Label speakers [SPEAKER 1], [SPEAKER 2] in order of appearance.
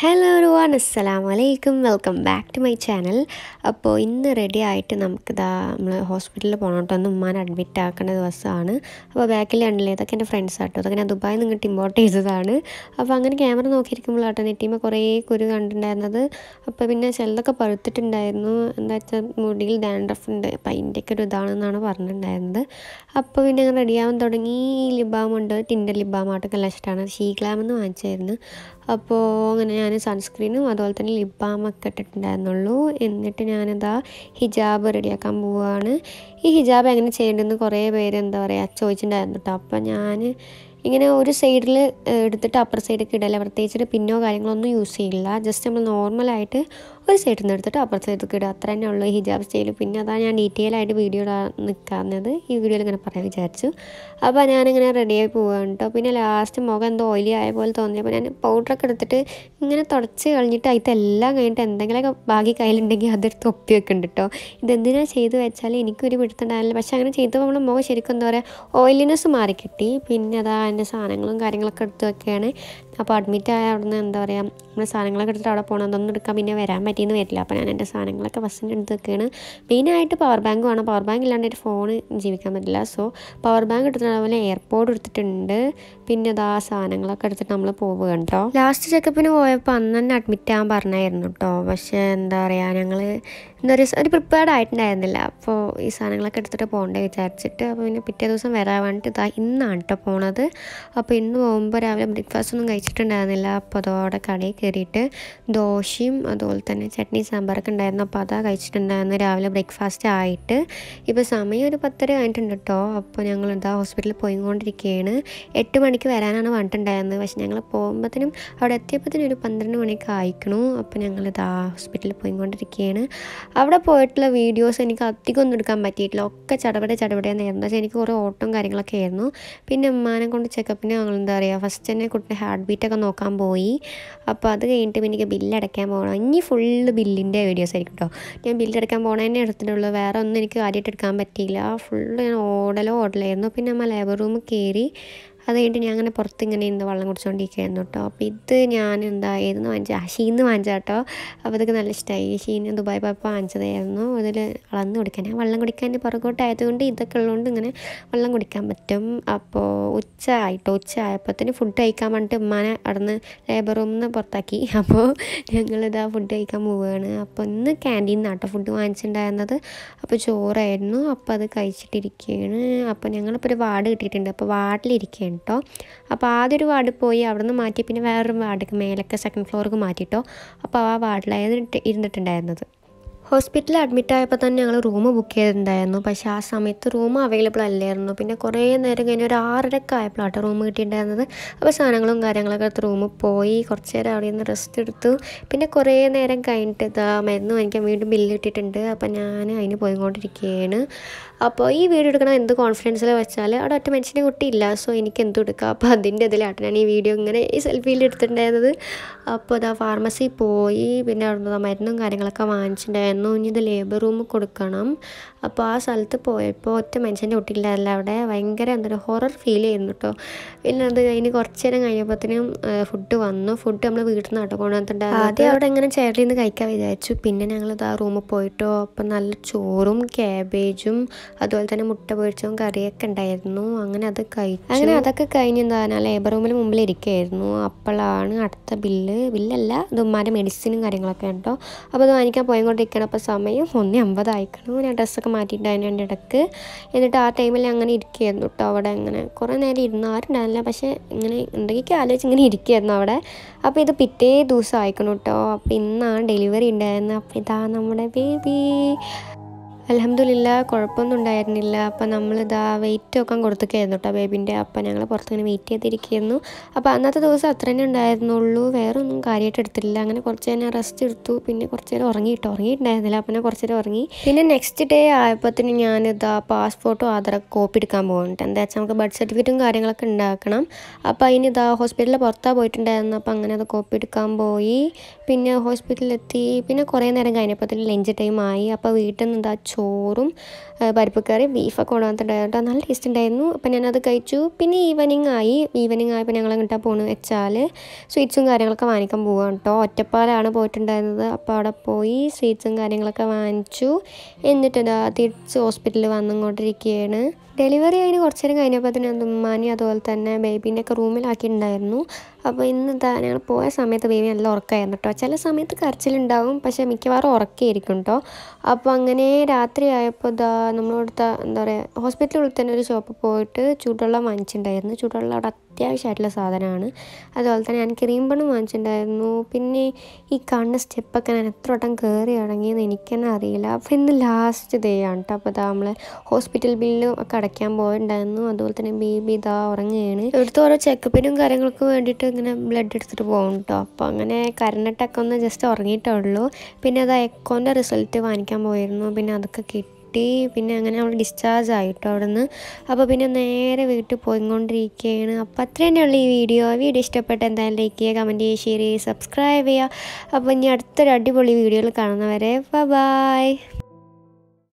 [SPEAKER 1] hello ഒരുവാൻ അസ്സലാം വലൈക്കും welcome back to my channel അപ്പോൾ ഇന്ന് റെഡി ആയിട്ട് നമുക്കിതാ നമ്മൾ ഹോസ്പിറ്റലിൽ പോകണം കേട്ടോ ഒന്ന് ഉമ്മാനെ അഡ്മിറ്റ് ആക്കേണ്ട ദിവസമാണ് അപ്പോൾ ബാക്കിൽ കണ്ടില്ലേ ഇതൊക്കെ എൻ്റെ ഫ്രണ്ട്സ് ആട്ടോ അതൊക്കെ ഞാൻ ദുബായിൽ നിന്ന് ഇങ്ങോട്ട് ഇമ്പോർട്ട് ചെയ്തതാണ് അപ്പോൾ അങ്ങനെ ക്യാമറ നോക്കിയിരിക്കുമ്പോഴാട്ടോ നെറ്റിമ കുറേ കുരു കണ്ടിട്ടുണ്ടായിരുന്നത് അപ്പോൾ പിന്നെ ചിലതൊക്കെ പഴുത്തിട്ടുണ്ടായിരുന്നു എന്താ വെച്ചാൽ മുടിയിൽ ഡാൻഡ്രഫ് ഉണ്ട് അപ്പം അതിൻ്റെയൊക്കെ ഒരു ഇതാണെന്നാണ് പറഞ്ഞിട്ടുണ്ടായിരുന്നത് അപ്പോൾ പിന്നെ അങ്ങനെ റെഡിയാവാൻ തുടങ്ങി ലിബാം ഉണ്ട് ടിൻഡർ ലിബാം ആട്ടൊക്കെ എല്ലാം ഇഷ്ടമാണ് ഷീഗ്ലാം എന്ന് വാങ്ങിച്ചായിരുന്നു അപ്പോൾ അങ്ങനെ ഞാൻ സൺസ്ക്രീനും അതുപോലെ തന്നെ ലിപ് ബാമൊക്കെ ഇട്ടിട്ടുണ്ടായിരുന്നുള്ളൂ എന്നിട്ട് ഞാനിതാ ഹിജാബ് റെഡിയാക്കാൻ പോവുകയാണ് ഈ ഹിജാബ് എങ്ങനെ ചെയ്യേണ്ടതെന്ന് കുറേ പേര് എന്താ പറയുക ചോദിച്ചിട്ടുണ്ടായിരുന്നു കേട്ടോ അപ്പോൾ ഞാൻ ഇങ്ങനെ ഒരു സൈഡിൽ എടുത്തിട്ട് അപ്പർ സൈഡൊക്കെ ഇടല പ്രത്യേകിച്ചിട്ട് പിന്നോ കാര്യങ്ങളൊന്നും യൂസ് ചെയ്യില്ല ജസ്റ്റ് നമ്മൾ നോർമലായിട്ട് ഒരു സൈഡിൽ നിന്ന് എടുത്തിട്ട് അപ്പർ സൈഡിലേക്ക് ഇടുക അത്ര തന്നെ ഉള്ളൂ ഹിജാബ് സ്റ്റൈൽ പിന്നെ അതാണ് ഞാൻ ഡീറ്റെയിൽ ആയിട്ട് വീഡിയോ ഇടാൻ നിൽക്കാവുന്നത് ഈ വീഡിയോയിൽ ഇങ്ങനെ പറയാൻ വിചാരിച്ചു അപ്പോൾ ഞാനിങ്ങനെ റെഡിയായി പോവുകയാണ് കേട്ടോ പിന്നെ ലാസ്റ്റ് മുഖം എന്തോ ഓയിലി ആയ പോലെ തോന്നിയപ്പോൾ ഞാൻ പൗഡറൊക്കെ എടുത്തിട്ട് ഇങ്ങനെ തുടച്ച് കളഞ്ഞിട്ട് അതിലെല്ലാം കഴിഞ്ഞിട്ട് എന്തെങ്കിലുമൊക്കെ ബാക്കി കയ്യിലുണ്ടെങ്കിൽ അതെടുത്ത് ഒപ്പി വെക്കുന്നുണ്ട് കേട്ടോ ഇതെന്തിനാണ് ചെയ്ത് വെച്ചാൽ എനിക്കൊരു പിടുത്തുണ്ടായിരുന്നില്ല പക്ഷേ അങ്ങനെ ചെയ്തപ്പോൾ നമ്മുടെ മുഖം ശരിക്കും എന്താ പറയുക ഓയിലിനെസ് മാറിക്കിട്ടി പിന്നെ അതാ എൻ്റെ സാധനങ്ങളും കാര്യങ്ങളൊക്കെ എടുത്ത് വെക്കുകയാണ് അപ്പോൾ അഡ്മിറ്റ് ആയ അവിടെ നിന്ന് എന്താ പറയുക നമ്മുടെ സാധനങ്ങളൊക്കെ എടുത്തിട്ട് അവിടെ പോകണം അതൊന്നും എടുക്കാൻ പിന്നെ വരാൻ പറ്റിയെന്ന് വരില്ല അപ്പോൾ ഞാൻ എൻ്റെ സാധനങ്ങളൊക്കെ ഫസ്റ്റിന് എടുത്ത് വെക്കുകയാണ് മെയിനായിട്ട് പവർ ബാങ്ക് വേണം പവർ ബാങ്ക് ഇല്ലാണ്ട് ഒരു ഫോൺ ജീവിക്കാൻ പറ്റില്ല സോ പവർ ബാങ്ക് എടുത്തിട്ട് അതുപോലെ എയർപോർട്ട് എടുത്തിട്ടുണ്ട് പിന്നെ അതാ സാധനങ്ങളൊക്കെ എടുത്തിട്ട് നമ്മൾ പോവുക കേട്ടോ ലാസ്റ്റ് ചെക്കപ്പിന് പോയപ്പോൾ അന്ന് തന്നെ അഡ്മിറ്റ് ആകാൻ പറഞ്ഞായിരുന്നു കേട്ടോ പക്ഷേ എന്താ പറയുക ഞങ്ങൾ എന്താ പറയുക ഒരു പ്രിപ്പയർഡ് ആയിട്ടുണ്ടായിരുന്നില്ല അപ്പോൾ ഈ സാധനങ്ങളൊക്കെ എടുത്തിട്ട് പോകണ്ടേ വിചാരിച്ചിട്ട് അപ്പോൾ പിന്നെ പിറ്റേ ദിവസം വരാൻ വേണ്ടിയിട്ട് ഇതാ ഇന്നാണ് കേട്ടോ പോണത് അപ്പോൾ ഇന്ന് പോകുമ്പോൾ രാവിലെ ബ്രേക്ക്ഫാസ്റ്റ് ഒന്നും കഴിച്ചിട്ടുണ്ടായിരുന്നില്ല അപ്പോൾ അതോടെ കടയിൽ കയറിയിട്ട് ദോശയും അതുപോലെ തന്നെ ചട്നി സാമ്പാറൊക്കെ ഉണ്ടായിരുന്നു അപ്പോൾ അതാ കഴിച്ചിട്ടുണ്ടായിരുന്നു രാവിലെ ബ്രേക്ക്ഫാസ്റ്റ് ആയിട്ട് ഇപ്പോൾ സമയം ഒരു പത്തര കഴിഞ്ഞിട്ടുണ്ട് കേട്ടോ അപ്പോൾ ഞങ്ങൾ ഇതാ ഹോസ്പിറ്റലിൽ പോയിക്കൊണ്ടിരിക്കുകയാണ് എട്ട് മണിക്ക് വരാനാണ് പറഞ്ഞിട്ടുണ്ടായിരുന്നത് പക്ഷെ ഞങ്ങൾ പോകുമ്പോഴത്തേനും അവിടെ എത്തിയപ്പോഴത്തേനും ഒരു പന്ത്രണ്ട് മണിയൊക്കെ ആയിക്കണു അപ്പോൾ ഞങ്ങൾ ഇതാ ഹോസ്പിറ്റലിൽ പോയിക്കൊണ്ടിരിക്കുകയാണ് അവിടെ പോയിട്ടുള്ള വീഡിയോസ് എനിക്ക് അധികം ഒന്നും എടുക്കാൻ പറ്റിയിട്ടില്ല ഒക്കെ ചടപടെ ചടപടെയായിരുന്നു പക്ഷേ എനിക്ക് കുറേ ഓട്ടം കാര്യങ്ങളൊക്കെ ആയിരുന്നു പിന്നെ ഉമ്മാനെ കൊണ്ട് ചെക്കപ്പിന് ഞങ്ങൾ എന്താ പറയുക ഫസ്റ്റ് തന്നെ കുട്ടിയുടെ ഹാർട്ട് ബീറ്റൊക്കെ നോക്കാൻ പോയി അപ്പോൾ അത് കഴിഞ്ഞിട്ട് പിന്നെ എനിക്ക് ബില്ലടയ്ക്കാൻ പോകണം ഇനി ഫുള്ള് ബില്ലിൻ്റെ വീഡിയോസ് ആയിരിക്കും കേട്ടോ ഞാൻ ബില്ലടയ്ക്കാൻ പോകണതന്നെ എടുത്തിട്ടുള്ളൂ വേറെ ഒന്നും എനിക്ക് കാര്യമായിട്ട് എടുക്കാൻ പറ്റിയില്ല ഫുള്ള് ഞാൻ ഓടലോ ഓടലായിരുന്നു പിന്നെ നമ്മൾ ലേബർ റൂമിൽ കയറി അത് കഴിഞ്ഞിട്ട് ഞാൻ അങ്ങനെ പുറത്ത് ഇങ്ങനെ ഇരുന്ന് വെള്ളം കുടിച്ചുകൊണ്ടിരിക്കുകയായിരുന്നു കേട്ടോ അപ്പോൾ ഇത് ഞാൻ എന്താ ഏതെന്ന് വാങ്ങിച്ച ഷീന്ന് വാങ്ങിച്ച കേട്ടോ അപ്പോൾ ഇതൊക്കെ നല്ല ഇഷ്ടമായി ഷീന് ദുബായ് പോയപ്പോൾ വാങ്ങിച്ചതായിരുന്നു അതിൽ അളന്ന് കുടിക്കാൻ ഞാൻ വെള്ളം കുടിക്കാൻ പുറകോട്ടായതുകൊണ്ട് ഇതൊക്കെ ഉള്ളതുകൊണ്ട് ഇങ്ങനെ വെള്ളം കുടിക്കാൻ പറ്റും അപ്പോൾ ഉച്ച ആയിട്ടോ ഉച്ച ആയപ്പോഴത്തേന് ഫുഡ് കഴിക്കാൻ വേണ്ടിയിട്ട് ഉമ്മാനെ അവിടുന്ന് ലേബർ റൂമിൽ നിന്ന് പുറത്താക്കി അപ്പോൾ ഞങ്ങളിതാ ഫുഡ് കഴിക്കാൻ പോവുകയാണ് അപ്പോൾ ഇന്ന് ക്യാൻറ്റീൻ നിന്നാട്ടോ ഫുഡ് വാങ്ങിച്ചിട്ടുണ്ടായിരുന്നത് അപ്പോൾ ചോറായിരുന്നു അപ്പോൾ അത് കഴിച്ചിട്ടിരിക്കുകയാണ് അപ്പോൾ ഞങ്ങളിപ്പോൾ ഒരു വാർഡ് കിട്ടിയിട്ടുണ്ട് അപ്പോൾ വാർഡിലിരിക്കുകയാണ് കേട്ടോ അപ്പോൾ ആദ്യം ഒരു വാർഡ് പോയി അവിടെ നിന്ന് മാറ്റി പിന്നെ വേറൊരു വാർഡിലേക്ക് മേലൊക്കെ സെക്കൻഡ് ഫ്ലോർക്ക് മാറ്റിട്ടോ അപ്പോൾ ആ വാർഡിലായിരുന്നു ഇരുന്നിട്ടുണ്ടായിരുന്നത് ഹോസ്പിറ്റലിൽ അഡ്മിറ്റ് ആയപ്പോൾ തന്നെ ഞങ്ങൾ റൂം ബുക്ക് ചെയ്തിട്ടുണ്ടായിരുന്നു പക്ഷേ ആ സമയത്ത് റൂം അവൈലബിൾ അല്ലായിരുന്നു പിന്നെ കുറേ നേരം കഴിഞ്ഞ് ഒരു ആറരക്ക് ആയപ്പോഴാട്ടോ റൂം കിട്ടിയിട്ടുണ്ടായിരുന്നത് അപ്പോൾ സാധനങ്ങളും കാര്യങ്ങളൊക്കെ എടുത്ത് റൂമിൽ പോയി കുറച്ച് നേരം അവിടെ നിന്ന് റെസ്റ്റ് എടുത്തു പിന്നെ കുറേ നേരം കഴിഞ്ഞിട്ട് ഇതാ മരുന്ന് വാങ്ങിക്കാൻ വീണ്ടും ബില്ല് ഇട്ടിട്ടുണ്ട് അപ്പോൾ ഞാൻ അതിന് പോയിക്കൊണ്ടിരിക്കുകയാണ് അപ്പോൾ ഈ വീഡിയോ എടുക്കണം എന്ത് കോൺഫിഡൻസിൽ വെച്ചാൽ അവിടെ ഒറ്റ മനുഷ്യനെ കുട്ടിയില്ല സോ എനിക്ക് എന്തും എടുക്കാം അപ്പോൾ അതിൻ്റെ ഇതിലാട്ടോ ഞാൻ ഈ വീഡിയോ ഇങ്ങനെ ഈ സെൽഫിയിൽ എടുത്തിട്ടുണ്ടായിരുന്നത് അപ്പോൾ ഇതാ ഫാർമസി പോയി പിന്നെ അവിടെ മരുന്നും കാര്യങ്ങളൊക്കെ വാങ്ങിച്ചിട്ടുണ്ടായിരുന്നു ഇനി ഇത് ലേബർ റൂമിൽ കൊടുക്കണം അപ്പോൾ ആ സ്ഥലത്ത് പോയപ്പോൾ ഒറ്റ മനുഷ്യൻ്റെ കുട്ടിയില്ലായിരുന്നില്ല അവിടെ ഭയങ്കര എന്താ ഹൊറർ ഫീൽ ചെയ്യുന്നു കേട്ടോ പിന്നെ അത് കഴിഞ്ഞ് കുറച്ച് നേരം കഴിഞ്ഞപ്പോഴത്തേനും ഫുഡ് വന്നു ഫുഡ് നമ്മൾ വീട്ടിൽ നിന്ന് കേട്ടോ കൊണ്ടുവന്നിട്ടുണ്ടായിരുന്നു ആദ്യം അവിടെ ഇങ്ങനെ ചെയറിൽ നിന്ന് കഴിക്കാൻ വിചാരിച്ചു പിന്നെ ഞങ്ങളിത് ആ റൂമിൽ പോയിട്ടോ അപ്പം നല്ല ചോറും ക്യാബേജും അതുപോലെ തന്നെ മുട്ട പൊരിച്ചതും കറിയൊക്കെ ഉണ്ടായിരുന്നു അങ്ങനെ അത് കഴിച്ചു അങ്ങനെ അതൊക്കെ കഴിഞ്ഞ് എന്താ ലേബർ റൂമിൽ മുമ്പിൽ ഇരിക്കുകയായിരുന്നു അപ്പോഴാണ് അടുത്ത ബില്ല് ബില്ലല്ല ഇത് ഉമ്മാൻ്റെ മെഡിസിനും കാര്യങ്ങളൊക്കെ ഉണ്ടോ അപ്പോൾ അത് വാങ്ങിക്കാൻ പോയിക്കൊണ്ടിരിക്കണം അപ്പോൾ സമയം ഒന്നേ അമ്പതായിക്കണം ഞാൻ ഡ്രസ്സൊക്കെ മാറ്റിയിട്ടുണ്ടായിരുന്നു എൻ്റെ ഇടയ്ക്ക് എന്നിട്ട് ആ ടൈമിൽ അങ്ങനെ ഇരിക്കുകയായിരുന്നു കേട്ടോ അവിടെ അങ്ങനെ കുറേ നേരം ഇരുന്ന് ആരുണ്ടായിരുന്നില്ല പക്ഷേ ഇങ്ങനെ എന്തൊക്കെയൊക്കെ ആലോചിച്ച് ഇങ്ങനെ ഇരിക്കുകയായിരുന്നു അവിടെ അപ്പോൾ ഇത് പിറ്റേ ദിവസം അയക്കണം കേട്ടോ അപ്പോൾ ഇന്നാണ് ഡെലിവറി ഉണ്ടായിരുന്നത് അപ്പോൾ ഇതാ നമ്മുടെ ബേബി അലഹമില്ല കുഴപ്പമൊന്നും ഉണ്ടായിരുന്നില്ല അപ്പം നമ്മളിതാ വെയിറ്റ് ഒക്കെ കൊടുത്തൊക്കെയായിരുന്നു കേട്ടോ ബേബിൻ്റെ അപ്പം ഞങ്ങൾ പുറത്തിങ്ങനെ വെയിറ്റ് ചെയ്തിരിക്കുന്നു അപ്പോൾ അന്നത്തെ ദിവസം അത്ര തന്നെ ഉണ്ടായിരുന്നുള്ളൂ വേറെ ഒന്നും കാര്യമായിട്ട് എടുത്തില്ല അങ്ങനെ കുറച്ച് നേരം റെസ്റ്റ് എടുത്തു പിന്നെ കുറച്ച് നേരം ഉറങ്ങിയിട്ട് ഉറങ്ങിയിട്ടുണ്ടായിരുന്നില്ല അപ്പം ഞാൻ കുറച്ച് നേരം ഉറങ്ങി പിന്നെ നെക്സ്റ്റ് ഡേ ആയപ്പോഴത്തേന് ഞാനിതാ പാസ്പോർട്ടും ആധാറൊക്കെ കോപ്പി എടുക്കാൻ പോകുന്നുണ്ട് എന്താ വെച്ചാൽ നമുക്ക് ബർത്ത് സർട്ടിഫിക്കറ്റും കാര്യങ്ങളൊക്കെ ഉണ്ടാക്കണം അപ്പോൾ അതിന് ഇതാ ഹോസ്പിറ്റലിൽ പുറത്താണ് പോയിട്ടുണ്ടായിരുന്നു അപ്പോൾ അങ്ങനെ അത് കോപ്പി എടുക്കാൻ പോയി പിന്നെ ഹോസ്പിറ്റലിലെത്തി പിന്നെ കുറേ നേരം കഴിഞ്ഞപ്പോഴത്തേന് ലഞ്ച് ടൈം ആയി അപ്പോൾ വീട്ടിൽ നിന്ന് ഇതാ ചോറും ആ, പരിപ്പ് കറി ബീഫൊക്കെ കൊണ്ടുവന്നിട്ടുണ്ടായിരുന്നു കേട്ടോ നല്ല ടേസ്റ്റ് ഉണ്ടായിരുന്നു അപ്പം ഞാനത് കഴിച്ചു പിന്നെ ഈവനിങ് ആയി ഈവനിങ് ആയപ്പോൾ ഞങ്ങൾ എങ്ങോട്ടാ പോകണമെന്ന് വെച്ചാൽ സ്വീറ്റ്സും കാര്യങ്ങളൊക്കെ വാങ്ങിക്കാൻ പോവുകയാണ് കേട്ടോ ഒറ്റപ്പാലാണ് പോയിട്ടുണ്ടായിരുന്നത് അപ്പോൾ അവിടെ പോയി സ്വീറ്റ്സും കാര്യങ്ങളൊക്കെ വാങ്ങിച്ചു എന്നിട്ട് ഇതാ തിരിച്ച് ഹോസ്പിറ്റലിൽ വന്നിങ്ങോട്ടിരിക്കുകയാണ് ഡെലിവറി അതിന് കുറച്ച് നേരം കഴിഞ്ഞപ്പോൾ തന്നെ ഉമ്മാനി അതുപോലെ തന്നെ ബേബീൻ്റെ ഒക്കെ റൂമിലാക്കിയിട്ടുണ്ടായിരുന്നു അപ്പോൾ ഇന്ന് ഇതാ ഞങ്ങൾ പോയ സമയത്ത് ബേബി നല്ല ഉറക്കമായിരുന്നു കേട്ടോ ചില സമയത്ത് കരച്ചിലുണ്ടാവും പക്ഷേ മിക്കവാറും ഉറക്കമായിരിക്കും കേട്ടോ അപ്പോൾ അങ്ങനെ രാത്രി ആയപ്പോൾ ഇതാ നമ്മളോടുത്ത എന്താ പറയുക ഹോസ്പിറ്റലിൽ തന്നെ ഒരു ഷോപ്പിൽ പോയിട്ട് ചൂടുവെള്ളം വാങ്ങിച്ചിട്ടുണ്ടായിരുന്നു ചൂടുവെള്ളം അവിടെ അത്യാവശ്യമായിട്ടുള്ള സാധനമാണ് അതുപോലെ തന്നെ ഞാൻ ക്രീം ബണ്ണും വാങ്ങിച്ചിട്ടുണ്ടായിരുന്നു പിന്നെ ഈ കാണുന്ന സ്റ്റെപ്പൊക്കെ ഞാൻ എത്ര വട്ടം കയറി ഇറങ്ങിയെന്ന് എനിക്ക് തന്നെ അറിയില്ല അപ്പോൾ ഇന്ന് ലാസ്റ്റ് ഡേ ആണ് കേട്ടോ അപ്പോൾ ഇതാ നമ്മൾ ഹോസ്പിറ്റൽ ബില്ലും ഒക്കെ അടയ്ക്കാൻ പോയിട്ടുണ്ടായിരുന്നു അതുപോലെ തന്നെ ബേബി ഇതാ ഉറങ്ങുകയാണ് ഇവിടുത്തെ ഓരോ ചെക്കപ്പിനും കാര്യങ്ങൾക്കും വേണ്ടിയിട്ട് ഇങ്ങനെ ബ്ലഡ് എടുത്തിട്ട് പോകും കേട്ടോ അപ്പോൾ അങ്ങനെ കരണ്ടിട്ടൊക്കെ ഒന്ന് ജസ്റ്റ് ഉറങ്ങിയിട്ടേ ഉള്ളൂ പിന്നെ അത് എക്കോൻ്റെ റിസൾട്ട് വാങ്ങിക്കാൻ പോയിരുന്നു പിന്നെ അതൊക്കെ കിട്ടി പിന്നെ അങ്ങനെ നമ്മൾ ഡിസ്ചാർജ് ആയിട്ടോ അവിടെ നിന്ന് അപ്പോൾ പിന്നെ നേരെ വീട്ടിൽ പോയിക്കൊണ്ടിരിക്കുകയാണ് അപ്പോൾ അത്ര തന്നെയുള്ള ഈ വീഡിയോ വീഡിയോ ഇഷ്ടപ്പെട്ട എന്തായാലും ലൈക്ക് ചെയ്യുക കമൻറ്റ് ചെയ്യുക ഷെയർ ചെയ്യുക സബ്സ്ക്രൈബ് ചെയ്യുക അപ്പോൾ ഇനി അടുത്തൊരു അടിപൊളി വീഡിയോയിൽ കാണുന്നവരെ ബൈ